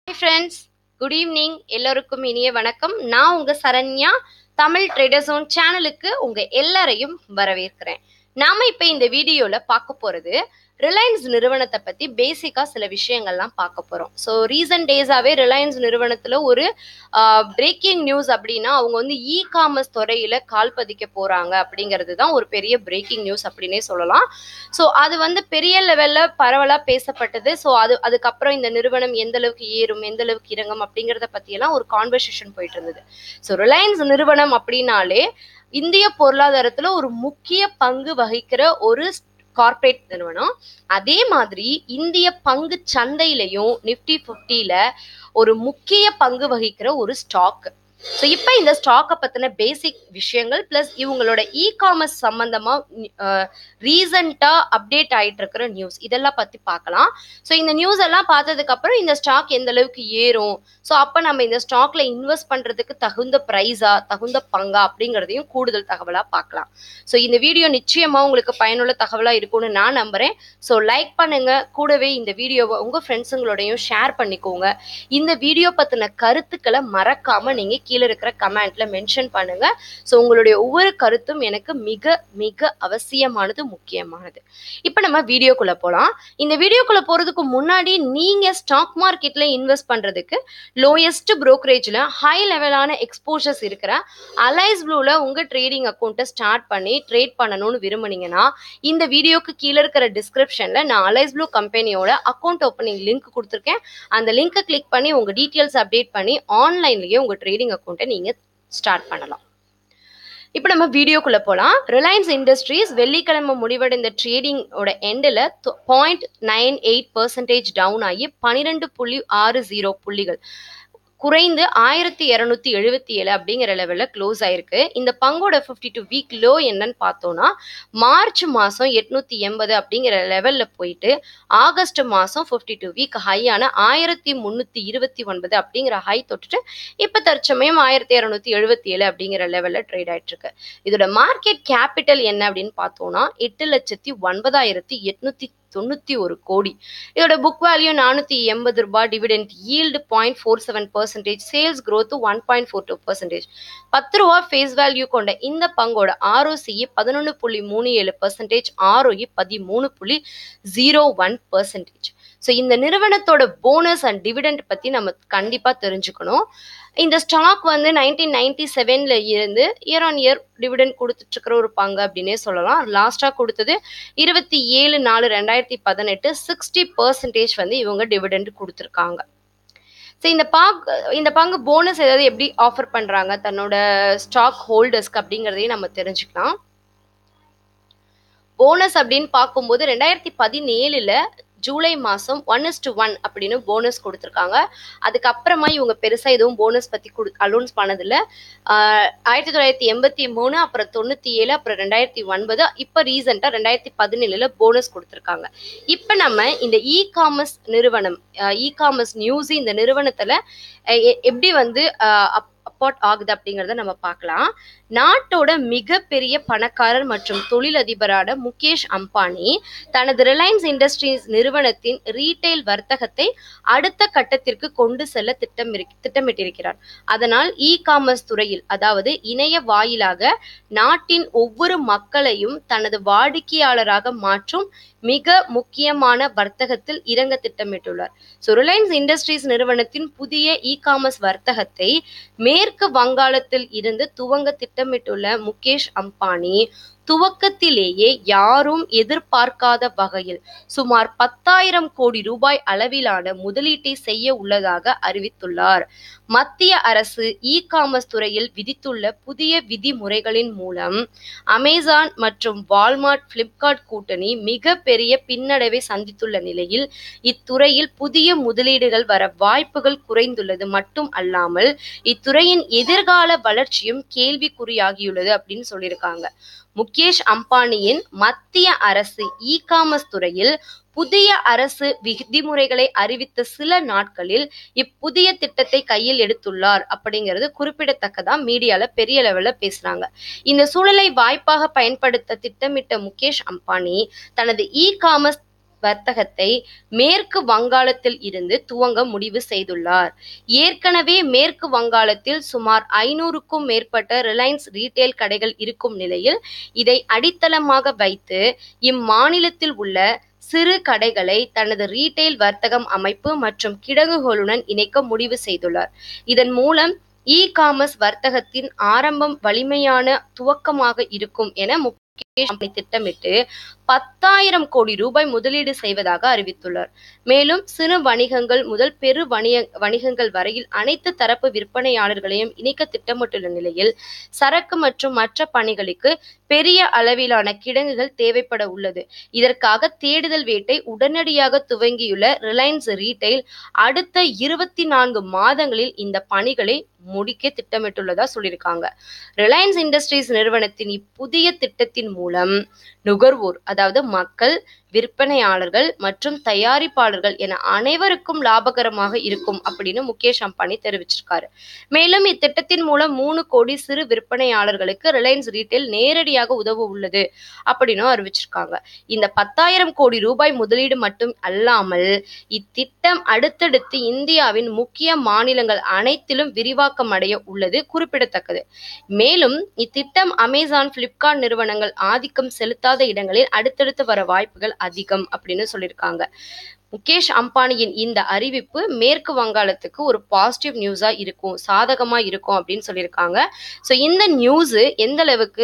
friends good evening எல்லோருக்கும் இனிய வணக்கம் நான் உங்க சரண்யா தமிழ் ட்ரேடர் ஜோன் சேனலுக்கு உங்க எல்லாரையும் வரவேற்கிறேன் நாம இப்ப இந்த வீடியோல பார்க்க போறது ரிலையன்ஸ் நிறுவனத்தை பத்தி பேசிக்கா சில விஷயங்கள்லாம் பார்க்க போறோம் ஸோ ரீசன்ட் டேஸாவே ரிலையன்ஸ் நிறுவனத்துல ஒரு பிரேக்கிங் நியூஸ் அப்படின்னா அவங்க வந்து இ காமர்ஸ் துறையில கால் பதிக்க போறாங்க அப்படிங்கிறது தான் ஒரு பெரிய பிரேக்கிங் நியூஸ் அப்படின்னே சொல்லலாம் ஸோ அது வந்து பெரிய லெவல்ல பரவலா பேசப்பட்டது ஸோ அது அதுக்கப்புறம் இந்த நிறுவனம் எந்த அளவுக்கு ஏறும் எந்த அளவுக்கு இறங்கும் அப்படிங்கிறத பத்தியெல்லாம் ஒரு கான்வர்சேஷன் போயிட்டு இருந்தது ஸோ ரிலையன்ஸ் நிறுவனம் அப்படின்னாலே இந்திய பொருளாதாரத்துல ஒரு முக்கிய பங்கு வகிக்கிற ஒரு கார்ப்பரேட் நிறுவனம் அதே மாதிரி இந்திய பங்கு சந்தையிலையும் நிப்டி ஃபிஃப்டியில ஒரு முக்கிய பங்கு வகிக்கிற ஒரு ஸ்டாக் ஸோ இப்போ இந்த ஸ்டாக்கை பற்றின பேசிக் விஷயங்கள் ப்ளஸ் இவங்களோட இ காமர்ஸ் சம்மந்தமாக ரீசண்டாக அப்டேட் ஆகிட்டு இருக்கிற நியூஸ் இதெல்லாம் பற்றி பார்க்கலாம் ஸோ இந்த நியூஸ் எல்லாம் பார்த்ததுக்கப்புறம் இந்த ஸ்டாக் எந்த அளவுக்கு ஏறும் ஸோ அப்போ நம்ம இந்த ஸ்டாக்ல இன்வெஸ்ட் பண்ணுறதுக்கு தகுந்த ப்ரைஸா தகுந்த பங்கா அப்படிங்கிறதையும் கூடுதல் தகவலாக பார்க்கலாம் ஸோ இந்த வீடியோ நிச்சயமாக உங்களுக்கு பயனுள்ள தகவலாக இருக்கும்னு நான் நம்புகிறேன் ஸோ லைக் பண்ணுங்க கூடவே இந்த வீடியோவை உங்கள் ஃப்ரெண்ட்ஸுங்களோடையும் ஷேர் பண்ணிக்கோங்க இந்த வீடியோ பற்றின கருத்துக்களை மறக்காமல் நீங்கள் கீழே இருக்கிற கமெண்ட்ல மென்ஷன் பண்ணுங்க ஸோ உங்களுடைய ஒவ்வொரு கருத்தும் எனக்கு மிக மிக அவசியமானது முக்கியமானது இப்போ நம்ம வீடியோக்குள்ள போகலாம் இந்த வீடியோக்குள்ள போறதுக்கு முன்னாடி நீங்க ஸ்டாக் மார்க்கெட்ல இன்வெஸ்ட் பண்றதுக்கு லோயஸ்ட் ப்ரோக்கரேஜ்ல ஹை லெவலான எக்ஸ்போஷர்ஸ் இருக்கிற அலைஸ் ப்ளூல உங்க ட்ரேடிங் அக்கௌண்ட்டை ஸ்டார்ட் பண்ணி ட்ரேட் பண்ணணும்னு விரும்புனீங்கன்னா இந்த வீடியோக்கு கீழே இருக்கிற டிஸ்கிரிப்ஷன்ல நான் அலைஸ் ப்ளூ கம்பெனியோட அக்கௌண்ட் ஓப்பனிங் லிங்க் கொடுத்துருக்கேன் அந்த லிங்கை கிளிக் பண்ணி உங்க டீட்டெயில்ஸ் அப்டேட் பண்ணி ஆன்லைன்லயே உங்க ட்ரேடிங் அக்கௌண்ட்டை நீங்க ஸ்டார்ட் பண்ணலாம் இப்போ நம்ம வீடியோக்குள்ள போகலாம் ரிலையன்ஸ் இண்டஸ்ட்ரீஸ் வெள்ளிக்கிழமை முடிவடைந்த ட்ரேடிங்கோட எண்டில் point nine eight percentage down ஆகி பன்னிரெண்டு புள்ளி ஆறு ஜீரோ புள்ளிகள் குறைந்து ஆயிரத்தி இரநூத்தி எழுபத்தி ஏழு அப்படிங்கிற லெவலில் க்ளோஸ் ஆயிருக்கு இந்த பங்கோட ஃபிஃப்டி டூ வீக் லோ என்னன்னு பார்த்தோம்னா மார்ச் மாதம் எட்நூத்தி எண்பது அப்படிங்கிற லெவலில் போயிட்டு ஆகஸ்ட் மாதம் ஃபிஃப்டி டூ வீக் ஹையான ஆயிரத்தி முந்நூற்றி இருபத்தி ஒன்பது அப்படிங்கிற ஹை தொட்டுட்டு இப்போ தற்சமயம் ஆயிரத்தி இரநூத்தி எழுபத்தி ஏழு அப்படிங்கிற லெவலில் ட்ரேட் ஆயிட்டு இருக்கு இதோட மார்க்கெட் கேபிட்டல் என்ன அப்படின்னு பார்த்தோம்னா எட்டு லட்சத்தி ஒன்பதாயிரத்தி எட்நூத்தி தொண்ணூத்தி ஒரு கோடி இதோட புக் வேல்யூ நானூத்தி எண்பது ரூபாய் dividend yield point four seven percentage sales growth one point four two percentage பத்து ரூபா ஃபேஸ் வேல்யூ கொண்ட இந்த பங்கோட ஆர்ஓசிஇ பதினொன்று புள்ளி மூணு ஏழு பர்சன்டேஜ் ஆர்ஓஇ பதிமூணு புள்ளி ஜீரோ ஒன் பர்சன்டேஜ் ஸோ இந்த நிறுவனத்தோட போனஸ் அண்ட் டிவிடெண்ட் பற்றி நம்ம கண்டிப்பாக தெரிஞ்சுக்கணும் இந்த ஸ்டாக் வந்து நைன்டீன் நைன்டி செவனில் இருந்து இயர் ஆன் இயர் டிவிடெண்ட் கொடுத்துட்ருக்கிற ஒரு பங்கு அப்படின்னே சொல்லலாம் லாஸ்ட்டாக கொடுத்தது இருபத்தி ஏழு நாலு ரெண்டாயிரத்தி பதினெட்டு சிக்ஸ்டி பர்சன்டேஜ் வந்து இவங்க டிவிடெண்ட் கொடுத்துருக்காங்க ஸோ இந்த பாக் இந்த பங்கு போனஸ் ஏதாவது எப்படி ஆஃபர் பண்ணுறாங்க தன்னோட ஸ்டாக் ஹோல்டர்ஸ்க்கு அப்படிங்கிறதையும் நம்ம தெரிஞ்சுக்கலாம் போனஸ் அப்படின்னு பார்க்கும்போது ரெண்டாயிரத்தி பதினேழுல ஜூலை மாதம் ஒன் இஸ் டு ஒன் அப்படின்னு போனஸ் கொடுத்துருக்காங்க அதுக்கப்புறமா இவங்க பெருசாக எதுவும் போனஸ் பற்றி கொடு அலௌன்ஸ் பண்ணதில்ல ஆயிரத்தி தொள்ளாயிரத்தி எண்பத்தி மூணு அப்புறம் தொண்ணூற்றி ஏழு அப்புறம் ரெண்டாயிரத்தி ஒன்பது இப்போ ரீசெண்டாக ரெண்டாயிரத்தி பதினேழில் போனஸ் கொடுத்துருக்காங்க இப்போ நம்ம இந்த இ காமர்ஸ் நிறுவனம் இ காமர்ஸ் நியூஸ் இந்த நிறுவனத்தில் எப்படி வந்து அப்பார்ட் ஆகுது அப்படிங்கிறத நம்ம பார்க்கலாம் நாட்டோட மிகப்பெரிய பணக்காரர் மற்றும் தொழிலதிபரான முகேஷ் அம்பானி தனது ரிலையன்ஸ் இண்டஸ்ட்ரீஸ் நிறுவனத்தின் ரீட்டைல் வர்த்தகத்தை அடுத்த கட்டத்திற்கு கொண்டு செல்ல திட்டம் திட்டமிட்டிருக்கிறார் அதனால் இ காமர்ஸ் துறையில் அதாவது இணைய வாயிலாக நாட்டின் ஒவ்வொரு மக்களையும் தனது வாடிக்கையாளராக மாற்றும் மிக முக்கியமான வர்த்தகத்தில் இறங்க திட்டமிட்டுள்ளார் ஸோ ரிலையன்ஸ் இண்டஸ்ட்ரீஸ் நிறுவனத்தின் புதிய இ காமர்ஸ் வர்த்தகத்தை மேற்கு வங்காளத்தில் இருந்து துவங்க திட்டமிட்டுள்ள முகேஷ் அம்பானி துவக்கத்திலேயே யாரும் எதிர்பார்க்காத வகையில் சுமார் பத்தாயிரம் கோடி ரூபாய் அளவிலான முதலீட்டை செய்ய உள்ளதாக அறிவித்துள்ளார் மத்திய அரசு இ காமர்ஸ் துறையில் விதித்துள்ள புதிய விதிமுறைகளின் மூலம் அமேசான் மற்றும் வால்மார்ட் பிளிப்கார்ட் கூட்டணி மிக பெரிய பின்னடைவை சந்தித்துள்ள நிலையில் இத்துறையில் புதிய முதலீடுகள் வர வாய்ப்புகள் குறைந்துள்ளது மட்டும் அல்லாமல் இத்துறையின் எதிர்கால வளர்ச்சியும் கேள்விக்குறியாகியுள்ளது அப்படின்னு சொல்லியிருக்காங்க முகேஷ் அம்பானியின் மத்திய அரசு இ காமர்ஸ் துறையில் புதிய அரசு விதிமுறைகளை அறிவித்த சில நாட்களில் இப்புதிய திட்டத்தை கையில் எடுத்துள்ளார் அப்படிங்கிறது குறிப்பிடத்தக்கதா மீடியால பெரிய லெவல்ல பேசுறாங்க இந்த சூழலை வாய்ப்பாக பயன்படுத்த திட்டமிட்ட முகேஷ் அம்பானி தனது இ காமர்ஸ் வர்த்தகத்தை மேற்கு வங்காளத்தில் இருந்து துவங்க முடிவு செய்துள்ளார் ஏற்கனவே மேற்கு வங்காளத்தில் சுமார் ஐநூறுக்கும் மேற்பட்ட ரிலையன்ஸ் ரீட்டைல் கடைகள் இருக்கும் நிலையில் இதை அடித்தளமாக வைத்து இம்மாநிலத்தில் உள்ள சிறு கடைகளை தனது ரீட்டைல் வர்த்தகம் அமைப்பு மற்றும் கிடங்குகளுடன் இணைக்க முடிவு செய்துள்ளார் இதன் மூலம் இ காமர்ஸ் வர்த்தகத்தின் ஆரம்பம் வலிமையான துவக்கமாக இருக்கும் என முகேஷ் அம்பானி திட்டமிட்டு பத்தாயிரம் கோடி ரூபாய் முதலீடு செய்வதாக அறிவித்துள்ளார் மேலும் சிறு வணிகங்கள் முதல் பெரு வணிக வணிகங்கள் வரையில் அனைத்து தரப்பு விற்பனையாளர்களையும் இணைக்க திட்டமிட்டுள்ள நிலையில் சரக்கு மற்றும் மற்ற பணிகளுக்கு பெரிய அளவிலான கிடங்குகள் தேவைப்பட உள்ளது இதற்காக தேடுதல் வேட்டை உடனடியாக துவங்கியுள்ள ரிலையன்ஸ் ரீட்டைல் அடுத்த இருபத்தி நான்கு மாதங்களில் இந்த பணிகளை முடிக்க திட்டமிட்டுள்ளதா சொல்லியிருக்காங்க ரிலையன்ஸ் இண்டஸ்ட்ரீஸ் நிறுவனத்தின் இப்புதிய திட்டத்தின் மூலம் நுகர்வோர் அதாவது மக்கள் விற்பனையாளர்கள் மற்றும் தயாரிப்பாளர்கள் என அனைவருக்கும் லாபகரமாக இருக்கும் அப்படின்னு முகேஷ் அம்பானி தெரிவிச்சிருக்காரு மேலும் இத்திட்டத்தின் மூலம் மூணு கோடி சிறு விற்பனையாளர்களுக்கு ரிலையன்ஸ் ரீட்டைல் நேரடியாக உதவ உள்ளது அப்படின்னும் அறிவிச்சிருக்காங்க இந்த பத்தாயிரம் கோடி ரூபாய் முதலீடு மட்டும் அல்லாமல் இத்திட்டம் அடுத்தடுத்து இந்தியாவின் முக்கிய மாநிலங்கள் அனைத்திலும் விரிவாக்கம் அடைய உள்ளது குறிப்பிடத்தக்கது மேலும் இத்திட்டம் அமேசான் பிளிப்கார்ட் நிறுவனங்கள் ஆதிக்கம் செலுத்தாத இடங்களில் அடுத்தடுத்து வர வாய்ப்புகள் அதிகம் அப்படின்னு சொல்லியிருக்காங்க முகேஷ் அம்பானியின் இந்த அறிவிப்பு மேற்கு வங்காளத்துக்கு ஒரு பாசிட்டிவ் நியூஸா இருக்கும் சாதகமா இருக்கும் அப்படின்னு சொல்லியிருக்காங்க ஸோ இந்த நியூஸ் எந்த அளவுக்கு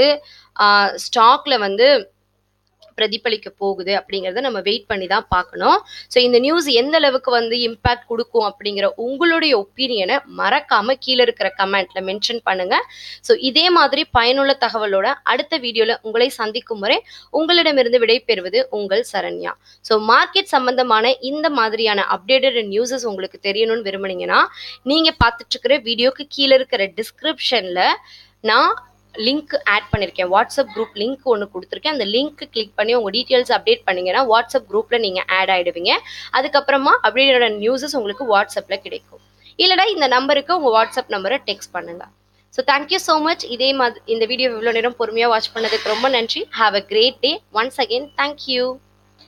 ஸ்டாக்ல வந்து பிரதிபலிக்க போகுது அப்படிங்கிறத நம்ம வெயிட் பண்ணி தான் பார்க்கணும் ஸோ இந்த நியூஸ் எந்த அளவுக்கு வந்து இம்பேக்ட் கொடுக்கும் அப்படிங்கிற உங்களுடைய ஒப்பீனியனை மறக்காம கீழே இருக்கிற கமெண்ட்ல மென்ஷன் பண்ணுங்க ஸோ இதே மாதிரி பயனுள்ள தகவலோட அடுத்த வீடியோல உங்களை சந்திக்கும் வரை உங்களிடமிருந்து விடைபெறுவது உங்கள் சரண்யா ஸோ மார்க்கெட் சம்பந்தமான இந்த மாதிரியான அப்டேட்டட் நியூஸஸ் உங்களுக்கு தெரியணும்னு விரும்புனீங்கன்னா நீங்க பார்த்துட்டு இருக்கிற வீடியோக்கு கீழே இருக்கிற டிஸ்கிரிப்ஷன்ல நான் லிங்க் ஆட் பண்ணியிருக்கேன் வாட்ஸ்அப் குரூப் லிங்க் ஒன்று கொடுத்துருக்கேன் அந்த லிங்க் கிளிக் பண்ணி உங்கள் டீட்டெயில்ஸ் அப்டேட் பண்ணீங்கன்னா வாட்ஸ்அப் குரூப்பில் நீங்கள் ஆட் ஆகிடுவீங்க அதுக்கப்புறமா அப்டேட்டோட நியூஸஸ் உங்களுக்கு வாட்ஸ்அப்பில் கிடைக்கும் இல்லைனா இந்த நம்பருக்கு உங்கள் வாட்ஸ்அப் நம்பரை டெக்ஸ்ட் பண்ணுங்கள் ஸோ தேங்க்யூ ஸோ மச் இதே மாதிரி இந்த வீடியோ இவ்வளோ நேரம் பொறுமையாக வாட்ச் பண்ணதுக்கு ரொம்ப நன்றி have a great day once again thank you